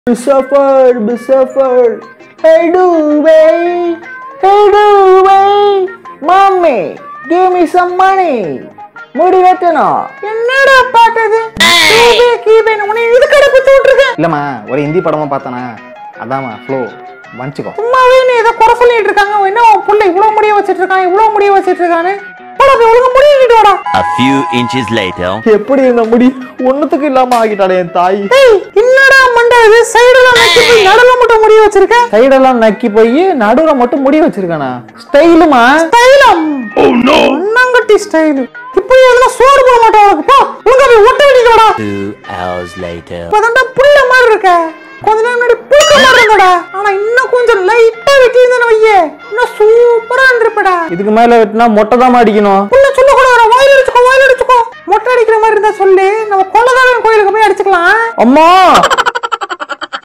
Suffer, be suffer. Hey, do way. Hey, do way. Mommy, give me some money. முடி வெட்டணும் என்னடா பாட்டது கீபேன் உன்னை இது கடப்பு விட்டுருக்க இல்லம்மா ஒரு ஹிந்தி படமா பார்த்தனா அதாம்மா ஃப்ளோ மன்னிச்சுக்கோ சும்மாவே நீ ஏதோ குறை சொல்லிட்டு இருக்காங்க என்ன உன் புள்ள இவ்வளவு முடிய வச்சிட்டு இருக்கான் இவ்வளவு முடிய வச்சிட்டு இருக்கானு போடா போய் ஒழுங்கா முடியிட்டு வாடா A few inches later. எப்படி இந்த முடி ஒண்ணுத்துக்கு இல்லாம ஆகிட்டாளே என் தாய் ஏய் என்னடா மண்டை இது சைடுல நக்கி போய் நடுவுல மட்டும் முடிய வச்சிருக்க சைடெல்லாம் நக்கி போய் நடுவுல மட்டும் முடி வச்சிருக்கானா ஸ்டைலுமா ஸ்டைலம் அண்ணாங்கட்டி ஸ்டைல் இப்போ இதெல்லாம் சோறு போட மாட்டோம் உனக்கு போ ஒழுங்கா போய் ஒட்ட வேண்டிட்டு வாடா Two hours later. இப்பதான்டா புள்ள மாதிரி இருக்க கொஞ்ச நேரம் முன்னாடி புழுக்க மாதிரி இருந்தடா ஆனா இன்னும் கொஞ்சம் லைட்டா வெட்டி இருந்தா வையே இன்னும் சூப்பரா இருந்திருப்படா இதுக்கு மேல வெட்டினா மொட்டை தான் அடிக்கணும் புள்ள சொல்ல கூட வாயில் அடிச்சுக்கோ வாயில் அடிச்சுக்கோ மொட்டை அடிக்கிற மாதிரி இருந்தா சொல்லு நம்ம கொலகாரன் கோயிலுக்கு போய் அடிச்சுக்கலாம் அம்மா